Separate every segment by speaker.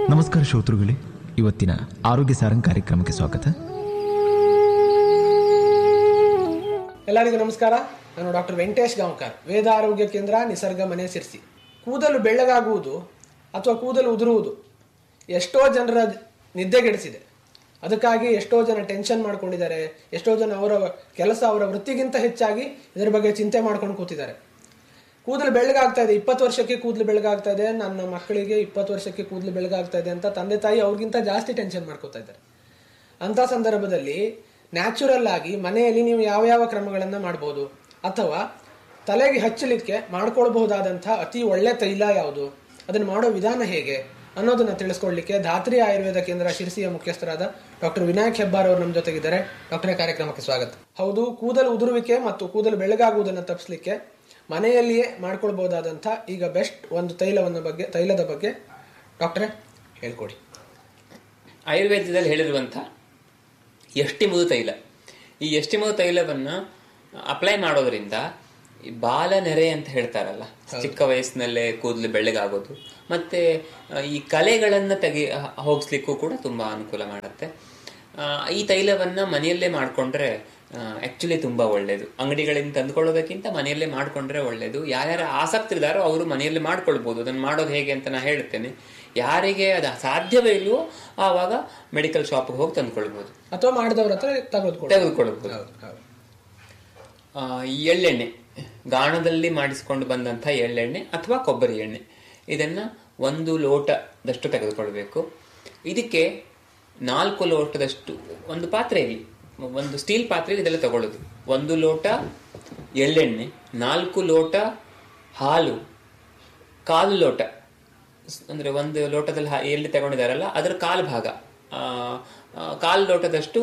Speaker 1: ನಮಸ್ಕಾರ ಶ್ರೋತೃಗಳೇ ಇವತ್ತಿನ ಆರೋಗ್ಯ ಸಾರಂಗ್ ಕಾರ್ಯಕ್ರಮಕ್ಕೆ ಸ್ವಾಗತ
Speaker 2: ಎಲ್ಲರಿಗೂ ನಮಸ್ಕಾರ ನಾನು ಡಾಕ್ಟರ್ ವೆಂಕಟೇಶ್ ಗಾಂವ್ಕರ್ ವೇದ ಆರೋಗ್ಯ ಕೇಂದ್ರ ನಿಸರ್ಗ ಮನೆ ಸಿರ್ಸಿ ಕೂದಲು ಬೆಳ್ಳಗಾಗುವುದು ಅಥವಾ ಕೂದಲು ಉದುರುವುದು ಎಷ್ಟೋ ಜನರ ನಿದ್ದೆಗೆಡಿಸಿದೆ ಅದಕ್ಕಾಗಿ ಎಷ್ಟೋ ಜನ ಟೆನ್ಷನ್ ಮಾಡ್ಕೊಂಡಿದ್ದಾರೆ ಎಷ್ಟೋ ಜನ ಅವರ ಕೆಲಸ ಅವರ ವೃತ್ತಿಗಿಂತ ಹೆಚ್ಚಾಗಿ ಇದರ ಬಗ್ಗೆ ಚಿಂತೆ ಮಾಡ್ಕೊಂಡು ಕೂತಿದ್ದಾರೆ ಕೂದಲು ಬೆಳ್ಳಗಾಗ್ತಾ ಇದೆ ಇಪ್ಪತ್ತು ವರ್ಷಕ್ಕೆ ಕೂದಲು ಬೆಳ್ಳಗಾಗ್ತಾ ಇದೆ ನನ್ನ ಮಕ್ಕಳಿಗೆ ಇಪ್ಪತ್ತು ವರ್ಷಕ್ಕೆ ಕೂದಲು ಬೆಳ್ಳಗಾಗ್ತಾ ಇದೆ ಅಂತ ತಂದೆ ತಾಯಿ ಅವ್ರಿಗಿಂತ ಜಾಸ್ತಿ ಟೆನ್ಷನ್ ಮಾಡ್ಕೋತಾ ಇದ್ದಾರೆ ಅಂತ ಸಂದರ್ಭದಲ್ಲಿ ನ್ಯಾಚುರಲ್ ಆಗಿ ಮನೆಯಲ್ಲಿ ನೀವು ಯಾವ ಯಾವ ಕ್ರಮಗಳನ್ನು ಮಾಡ್ಬೋದು ಅಥವಾ ತಲೆಗೆ ಹಚ್ಚಲಿಕ್ಕೆ ಮಾಡ್ಕೊಳ್ಬಹುದಾದಂಥ ಅತಿ ಒಳ್ಳೆ ತೈಲ ಯಾವುದು ಅದನ್ನು ಮಾಡೋ ವಿಧಾನ ಹೇಗೆ ಅನ್ನೋದನ್ನ ತಿಳಿಸ್ಕೊಡ್ಲಿಕ್ಕೆ ಧಾತ್ರಿ ಆಯುರ್ವೇದ ಕೇಂದ್ರ ಶಿರ್ಸಿಯ ಮುಖ್ಯಸ್ಥರಾದ ಡಾಕ್ಟರ್ ವಿನಾಯಕ್ ಹೆಬ್ಬಾರ್ ಅವರು ನಮ್ಮ ಜೊತೆಗಿದ್ದಾರೆ ಡಾಕ್ಟರ್ ಕಾರ್ಯಕ್ರಮಕ್ಕೆ ಸ್ವಾಗತ ಹೌದು ಕೂದಲು ಉದುರುವಿಕೆ ಮತ್ತು ಕೂದಲು ಬೆಳಗಾಗುವುದನ್ನು ತಪ್ಪಿಸ್ಲಿಕ್ಕೆ ಮನೆಯಲ್ಲಿಯೇ ಮಾಡ್ಕೊಳ್ಬಹುದಾದಂಥ ಈಗ ಬೆಸ್ಟ್ ಒಂದು ತೈಲವನ್ನು ಬಗ್ಗೆ ತೈಲದ ಬಗ್ಗೆ ಡಾಕ್ಟ್ರೇ ಹೇಳ್ಕೊಡಿ
Speaker 3: ಆಯುರ್ವೇದದಲ್ಲಿ ಹೇಳಿರುವಂಥ ಎಷ್ಟಿಮುದು ತೈಲ ಈ ಎಷ್ಟಿಮುದು ತೈಲವನ್ನು ಅಪ್ಲೈ ಮಾಡೋದ್ರಿಂದ ಈ ಬಾಲ ನೆರೆ ಅಂತ ಹೇಳ್ತಾರಲ್ಲ ಚಿಕ್ಕ ವಯಸ್ಸಿನಲ್ಲೇ ಕೂದಲು ಬೆಳ್ಳಗಾಗೋದು ಮತ್ತೆ ಆ, ಈ ಕಲೆಗಳನ್ನು ತೆಗಿ ಹೋಗಿಸ್ಲಿಕ್ಕೂ ಕೂಡ ತುಂಬಾ ಅನುಕೂಲ ಮಾಡುತ್ತೆ ಆ, ಈ ತೈಲವನ್ನ ಮನೆಯಲ್ಲೇ ಮಾಡಿಕೊಂಡ್ರೆ ಆಕ್ಚುಲಿ ತುಂಬಾ ಒಳ್ಳೇದು ಅಂಗಡಿಗಳಿಂದ ತಂದ್ಕೊಳ್ಳೋದಕ್ಕಿಂತ ಮನೆಯಲ್ಲೇ ಮಾಡ್ಕೊಂಡ್ರೆ ಒಳ್ಳೇದು ಯಾರ್ಯಾರು ಆಸಕ್ತಿ ಇದ್ದಾರೋ ಅವರು ಮನೆಯಲ್ಲೇ ಮಾಡ್ಕೊಳ್ಬಹುದು ಅದನ್ನ ಮಾಡೋದು ಹೇಗೆ ಅಂತ ನಾ ಹೇಳ್ತೇನೆ ಯಾರಿಗೆ ಅದು ಸಾಧ್ಯವೇ ಇಲ್ವೋ ಆವಾಗ ಮೆಡಿಕಲ್ ಶಾಪ್ಗೆ ಹೋಗಿ ತಂದ್ಕೊಳ್ಬಹುದು
Speaker 2: ಅಥವಾ ಮಾಡಿದವ್ರ ಹತ್ರ ತೆಗೆದುಕೊಳ್ಳಿ
Speaker 3: ತೆಗೆದುಕೊಳ್ಬಹುದು
Speaker 2: ಹೌದು ಹೌದು
Speaker 3: ಆ, ಈ ಎಳ್ಳೆಣ್ಣೆ ಗಾಣದಲ್ಲಿ ಮಾಡಿಸಿಕೊಂಡು ಬಂದಂಥ ಎಳ್ಳೆಣ್ಣೆ ಅಥವಾ ಕೊಬ್ಬರಿ ಎಣ್ಣೆ ಇದನ್ನ ಒಂದು ಲೋಟದಷ್ಟು ತೆಗೆದುಕೊಳ್ಬೇಕು ಇದಕ್ಕೆ ನಾಲ್ಕು ಲೋಟದಷ್ಟು ಒಂದು ಪಾತ್ರೆಯಲ್ಲಿ ಒಂದು ಸ್ಟೀಲ್ ಪಾತ್ರೆಯಲ್ಲಿ ಇದೆಲ್ಲ ತಗೊಳ್ಳೋದು ಒಂದು ಲೋಟ ಎಳ್ಳೆಣ್ಣೆ ನಾಲ್ಕು ಲೋಟ ಹಾಲು ಕಾಲು ಲೋಟ ಸ್- ಅಂದ್ರೆ ಒಂದು ಲೋಟದಲ್ಲಿ ಹಾ- ಎಲ್ಲಿ ತಗೊಂಡಿದಾರಲ್ಲ ಅದರ ಕಾಲು ಭಾಗ ಆ, ಆ, ಕಾಲು ಲೋಟದಷ್ಟು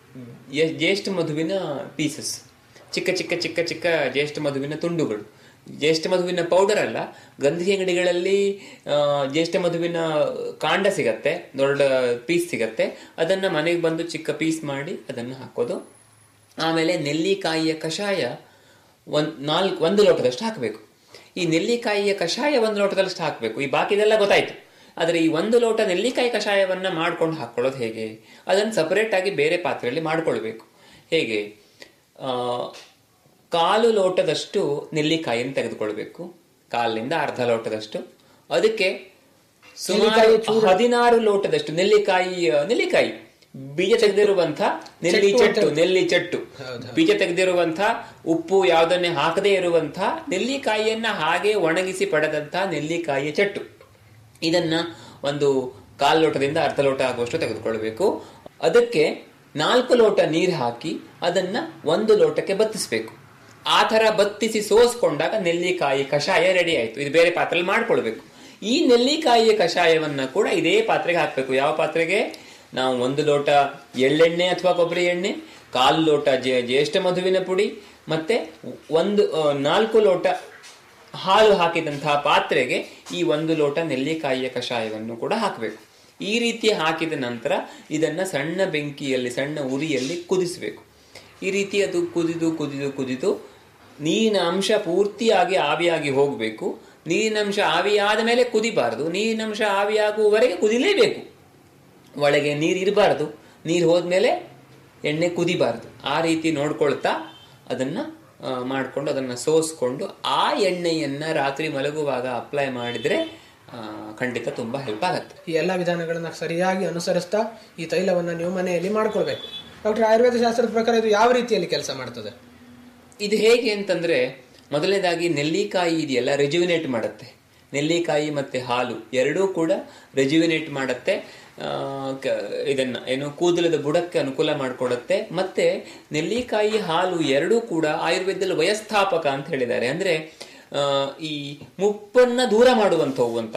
Speaker 3: ಎ- ಜ್ಯೇಷ್ಠ ಮಧುವಿನ ಪೀಸಸ್ ಚಿಕ್ಕ ಚಿಕ್ಕ ಚಿಕ್ಕ ಚಿಕ್ಕ ಜ್ಯೇಷ್ಠ ಮಧುವಿನ ತುಂಡುಗಳು ಜ್ಯೇಷ್ಠ ಮಧುವಿನ ಪೌಡರ್ ಅಲ್ಲ ಗಂಧಿ ಅಂಗಡಿಗಳಲ್ಲಿ ಆ, ಜ್ಯೇಷ್ಠ ಮಧುವಿನ ಕಾಂಡ ಸಿಗತ್ತೆ ದೊಡ್ಡ ಪೀಸ್ ಸಿಗತ್ತೆ ಅದನ್ನ ಮನೆಗೆ ಬಂದು ಚಿಕ್ಕ ಪೀಸ್ ಮಾಡಿ ಅದನ್ನು ಹಾಕೋದು ಆಮೇಲೆ ನೆಲ್ಲಿಕಾಯಿಯ ಕಷಾಯ ಒಂದ್ ನಾಲ್ಕು ಒಂದು ಲೋಟದಷ್ಟು ಹಾಕಬೇಕು ಈ ನೆಲ್ಲಿಕಾಯಿಯ ಕಷಾಯ ಒಂದು ಲೋಟದಷ್ಟು ಹಾಕಬೇಕು ಈ ಬಾಕಿದೆಲ್ಲ ಗೊತ್ತಾಯ್ತು ಆದರೆ ಈ ಒಂದು ಲೋಟ ನೆಲ್ಲಿಕಾಯಿ ಕಷಾಯವನ್ನ ಮಾಡ್ಕೊಂಡು ಹಾಕೊಳ್ಳೋದು ಹೇಗೆ ಅದನ್ನು ಸಪರೇಟ್ ಆಗಿ ಬೇರೆ ಪಾತ್ರೆಯಲ್ಲಿ ಮಾಡ್ಕೊಳ್ಬೇಕು ಹೇಗೆ ಆ, ಕಾಲು ಲೋಟದಷ್ಟು ನೆಲ್ಲಿಕಾಯಿಯನ್ನು ತೆಗೆದುಕೊಳ್ಬೇಕು ಕಾಲಿನಿಂದ ಅರ್ಧ ಲೋಟದಷ್ಟು ಅದಕ್ಕೆ ಸುಮಾರು ಹದಿನಾರು ಲೋಟದಷ್ಟು ನೆಲ್ಲಿಕಾಯಿ ನೆಲ್ಲಿಕಾಯಿ ಬೀಜ ತೆಗೆದಿರುವಂತ ನೆಲ್ಲಿ ಚೆಟ್ಟು ನೆಲ್ಲಿ ಚೆಟ್ಟು ಬೀಜ ತೆಗೆದಿರುವಂತ ಉಪ್ಪು ಯಾವುದನ್ನೇ ಹಾಕದೇ ಇರುವಂತ ನೆಲ್ಲಿಕಾಯಿಯನ್ನ ಹಾಗೆ ಒಣಗಿಸಿ ಪಡೆದಂತ ನೆಲ್ಲಿಕಾಯಿಯ ಚೆಟ್ಟು ಇದನ್ನ ಒಂದು ಕಾಲು ಲೋಟದಿಂದ ಅರ್ಧ ಲೋಟ ಆಗುವಷ್ಟು ತೆಗೆದುಕೊಳ್ಬೇಕು ಅದಕ್ಕೆ ನಾಲ್ಕು ಲೋಟ ನೀರು ಹಾಕಿ ಅದನ್ನ ಒಂದು ಲೋಟಕ್ಕೆ ಬತ್ತಿಸ್ಬೇಕು ಆ ತರ ಬತ್ತಿಸಿ ಸೋಸ್ಕೊಂಡಾಗ ನೆಲ್ಲಿಕಾಯಿ ಕಷಾಯ ರೆಡಿ ಆಯ್ತು ಇದು ಬೇರೆ ಪಾತ್ರೆಯಲ್ಲಿ ಮಾಡ್ಕೊಳ್ಬೇಕು ಈ ನೆಲ್ಲಿಕಾಯಿಯ ಕಷಾಯವನ್ನ ಕೂಡ ಇದೇ ಪಾತ್ರೆಗೆ ಹಾಕಬೇಕು ಯಾವ ಪಾತ್ರೆಗೆ ನಾವು ಒಂದು ಲೋಟ ಎಳ್ಳೆಣ್ಣೆ ಅಥವಾ ಕೊಬ್ಬರಿ ಎಣ್ಣೆ ಕಾಲು ಲೋಟ ಜೇ- ಜ್ಯೇಷ್ಠ ಮಧುವಿನ ಪುಡಿ ಮತ್ತೆ ಒಂದು ಆ, ನಾಲ್ಕು ಲೋಟ ಹಾಲು ಹಾಕಿದಂತಹ ಪಾತ್ರೆಗೆ ಈ ಒಂದು ಲೋಟ ನೆಲ್ಲಿಕಾಯಿಯ ಕಷಾಯವನ್ನು ಕೂಡ ಹಾಕಬೇಕು ಈ ರೀತಿ ಹಾಕಿದ ನಂತರ ಇದನ್ನ ಸಣ್ಣ ಬೆಂಕಿಯಲ್ಲಿ ಸಣ್ಣ ಉರಿಯಲ್ಲಿ ಕುದಿಸಬೇಕು ಈ ರೀತಿ ಅದು ಕುದಿದು ಕುದಿದು ಕುದಿದು ನೀರಿನ ಅಂಶ ಪೂರ್ತಿಯಾಗಿ ಆವಿಯಾಗಿ ಹೋಗಬೇಕು ನೀರಿನ ಅಂಶ ಆವಿಯಾದ ಮೇಲೆ ಕುದಿಬಾರದು ನೀರಿನ ಅಂಶ ಆವಿಯಾಗುವವರೆಗೆ ಕುದಿಲೇಬೇಕು ಒಳಗೆ ನೀರು ಇರಬಾರ್ದು ನೀರು ಹೋದ್ಮೇಲೆ ಎಣ್ಣೆ ಕುದಿಬಾರ್ದು ಆ ರೀತಿ ನೋಡ್ಕೊಳ್ತಾ ಅದನ್ನ ಆ, ಮಾಡ್ಕೊಂಡು ಅದನ್ನ ಸೋಸ್ಕೊಂಡು ಆ ಎಣ್ಣೆಯನ್ನ ರಾತ್ರಿ ಮಲಗುವಾಗ ಅಪ್ಲೈ ಮಾಡಿದ್ರೆ ಆ, ಖಂಡಿತ ತುಂಬಾ ಹೆಲ್ಪ್ ಆಗತ್ತೆ
Speaker 2: ಈ ಎಲ್ಲ ವಿಧಾನಗಳನ್ನ ಸರಿಯಾಗಿ ಅನುಸರಿಸ್ತಾ ಈ ತೈಲವನ್ನ ನೀವು ಮನೆಯಲ್ಲಿ ಮಾಡ್ಕೊಳ್ಬೇಕು ಡಾಕ್ಟರ್ ಆಯುರ್ವೇದ ಶಾಸ್ತ್ರದ ಪ್ರಕಾರ ಇದು ಯಾವ ರೀತಿಯಲ್ಲಿ ಕೆಲಸ ಮಾಡ್ತದೆ
Speaker 3: ಇದು ಹೇಗೆ ಅಂತಂದ್ರೆ ಮೊದಲನೇದಾಗಿ ನೆಲ್ಲಿಕಾಯಿ ಇದೆಯಲ್ಲ ರೆಜ್ಯುವಿನೇಟ್ ಮಾಡುತ್ತೆ ನೆಲ್ಲಿಕಾಯಿ ಮತ್ತೆ ಹಾಲು ಎರಡೂ ಕೂಡ ರೆಜ್ಯುವಿನೇಟ್ ಮಾಡುತ್ತೆ ಆ, ಕ- ಇದನ್ನ ಏನು ಕೂದಲದ ಬುಡಕ್ಕೆ ಅನುಕೂಲ ಮಾಡಿಕೊಡುತ್ತೆ ಮತ್ತೆ ನೆಲ್ಲಿಕಾಯಿ ಹಾಲು ಎರಡೂ ಕೂಡ ಆಯುರ್ವೇದದಲ್ಲಿ ವಯಸ್ಥಾಪಕ ಅಂತ ಹೇಳಿದ್ದಾರೆ ಅಂದ್ರೆ ಆ, ಈ ಮುಪ್ಪನ್ನ ದೂರ ಮಾಡುವಂಥವು ಅಂತ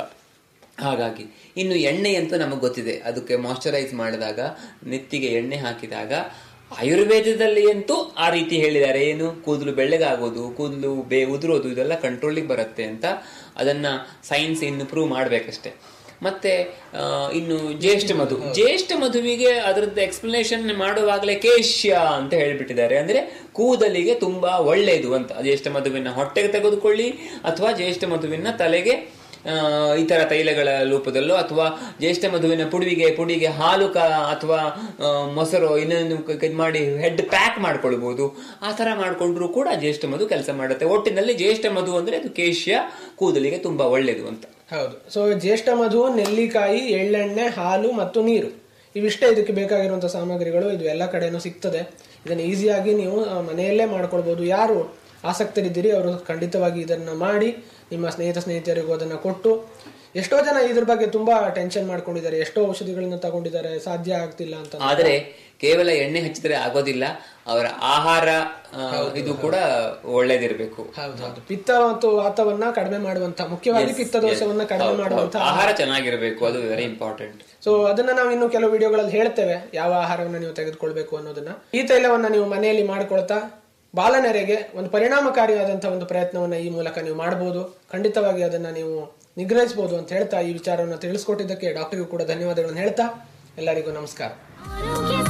Speaker 3: ಹಾಗಾಗಿ ಇನ್ನು ಎಣ್ಣೆ ಅಂತೂ ನಮಗೆ ಗೊತ್ತಿದೆ ಅದಕ್ಕೆ ಮಾಯಶ್ಚರೈಸ್ ಮಾಡಿದಾಗ ನೆತ್ತಿಗೆ ಎಣ್ಣೆ ಹಾಕಿದಾಗ ಆಯುರ್ವೇದದಲ್ಲಿ ಅಂತೂ ಆ ರೀತಿ ಹೇಳಿದ್ದಾರೆ ಏನು ಕೂದಲು ಬೆಳ್ಳಗಾಗೋದು ಕೂದಲು ಬೇ ಉದುರೋದು ಇದೆಲ್ಲ ಕಂಟ್ರೋಲಿಗೆ ಬರುತ್ತೆ ಅಂತ ಅದನ್ನ ಸೈನ್ಸ್ ಇನ್ನು ಪ್ರೂವ್ ಮಾಡ್ಬೇಕಷ್ಟೆ ಮತ್ತೆ ಆ, ಇನ್ನು ಜ್ಯೇಷ್ಠ ಮಧು ಜ್ಯೇಷ್ಠ ಮಧುವಿಗೆ ಅದರದ್ದು ಎಕ್ಸ್ಪ್ಲನೇಷನ್ ಮಾಡುವಾಗಲೇ ಕೇಶ್ಯ ಅಂತ ಹೇಳ್ಬಿಟ್ಟಿದ್ದಾರೆ ಅಂದ್ರೆ ಕೂದಲಿಗೆ ತುಂಬಾ ಒಳ್ಳೆಯದು ಅಂತ ಜ್ಯೇಷ್ಠ ಮಧುವಿನ ಹೊಟ್ಟೆಗೆ ತೆಗೆದುಕೊಳ್ಳಿ ಅಥವಾ ಜ್ಯೇಷ್ಠ ಮಧುವಿನ ತಲೆಗೆ ಆ, ಇತರ ತೈಲಗಳ ರೂಪದಲ್ಲೋ ಅಥವಾ ಜ್ಯೇಷ್ಠ ಮಧುವಿನ ಪುಡಿಗೆ ಪುಡಿಗೆ ಹಾಲು ಕ ಅಥವಾ ಆ, ಮೊಸರು ಇನ್ನೊಂದು ಕ- ಇದ್ ಮಾಡಿ ಹೆಡ್ ಪ್ಯಾಕ್ ಮಾಡ್ಕೊಳ್ಬಹುದು ಆ ತರ ಮಾಡ್ಕೊಂಡ್ರು ಕೂಡ ಜ್ಯೇಷ್ಠ ಮಧು ಕೆಲಸ ಮಾಡುತ್ತೆ ಒಟ್ಟಿನಲ್ಲಿ ಜ್ಯೇಷ್ಠ ಮಧು ಅಂದ್ರೆ ಅದು ಕೇಶ್ಯ ಕೂದಲಿಗೆ ತುಂಬಾ ಒಳ್ಳೇದು ಅಂತ
Speaker 2: ಹೌದು ಸೊ ಜ್ಯೇಷ್ಠ ಮಧು ನೆಲ್ಲಿಕಾಯಿ ಎಳ್ಳೆಣ್ಣೆ ಹಾಲು ಮತ್ತು ನೀರು ಇವಿಷ್ಟೇ ಇದಕ್ಕೆ ಬೇಕಾಗಿರುವಂಥ ಸಾಮಗ್ರಿಗಳು ಇದು ಎಲ್ಲ ಕಡೆನೂ ಸಿಗ್ತದೆ ಇದನ್ನು ಈಸಿಯಾಗಿ ನೀವು ಆ, ಮನೆಯಲ್ಲೇ ಮಾಡ್ಕೊಳ್ಬೋದು ಯಾರು ಆಸಕ್ತರಿದ್ದೀರಿ ಅವರು ಖಂಡಿತವಾಗಿ ಇದನ್ನು ಮಾಡಿ ನಿಮ್ಮ ಸ್ನೇಹಿತ ಸ್ನೇಹಿತರಿಗೂ ಅದನ್ನು ಕೊಟ್ಟು ಎಷ್ಟೋ ಜನ ಇದ್ರ ಬಗ್ಗೆ ತುಂಬಾ ಟೆನ್ಷನ್ ಮಾಡ್ಕೊಂಡಿದ್ದಾರೆ ಎಷ್ಟೋ ಔಷಧಿಗಳನ್ನ ತಗೊಂಡಿದ್ದಾರೆ ಸಾಧ್ಯ ಆಗ್ತಿಲ್ಲ ಅಂತ
Speaker 3: ಆದರೆ ಕೇವಲ ಎಣ್ಣೆ ಹಚ್ಚಿದ್ರೆ ಆಗೋದಿಲ್ಲ ಅವರ ಆಹಾರ ಆ, ಇದು ಕೂಡ ಒಳ್ಳೇದಿರ್ಬೇಕು
Speaker 2: ಹೌದೌದು ಪಿತ್ತ ಮತ್ತು ವಾತವನ್ನ ಕಡಿಮೆ ಮಾಡುವಂತ ಮುಖ್ಯವಾಗಿ ಪಿತ್ತ ದೋಷವನ್ನ ಕಡಿಮೆ
Speaker 3: ಹೌದು,
Speaker 2: ಮಾಡುವಂತ
Speaker 3: ಹೌದು. ಆಹಾರ ಚೆನ್ನಾಗಿರ್ಬೇಕು ಅದು ವೆರಿ ಇಂಪಾರ್ಟೆಂಟ್
Speaker 2: ಸೊ ಅದನ್ನ ನಾವು ಇನ್ನು ಕೆಲವು ವಿಡಿಯೋಗಳಲ್ಲಿ ಹೇಳ್ತೇವೆ ಯಾವ ಆಹಾರವನ್ನ ನೀವು ತೆಗೆದುಕೊಳ್ಬೇಕು ಅನ್ನೋದನ್ನ ಈ ತೈಲವನ್ನ ನೀವು ಮನೆಯಲ್ಲಿ ಮಾಡ್ಕೊಳ್ತಾ ಬಾಲನೆರೆಗೆ ಒಂದು ಪರಿಣಾಮಕಾರಿಯಾದಂತಹ ಒಂದು ಪ್ರಯತ್ನವನ್ನ ಈ ಮೂಲಕ ನೀವು ಮಾಡಬಹುದು ಖಂಡಿತವಾಗಿ ಅದನ್ನ ನೀವು ನಿಗ್ರಹಿಸಬಹುದು ಅಂತ ಹೇಳ್ತಾ ಈ ವಿಚಾರವನ್ನು ತಿಳಿಸ್ಕೊಟ್ಟಿದ್ದಕ್ಕೆ ಡಾಕ್ಟರ್ಗೂ ಕೂಡ ಧನ್ಯವಾದಗಳನ್ನು ಹೇಳ್ತಾ ಎಲ್ಲರಿಗೂ ನಮಸ್ಕಾರ
Speaker 4: ಆರೋಗ್ಯ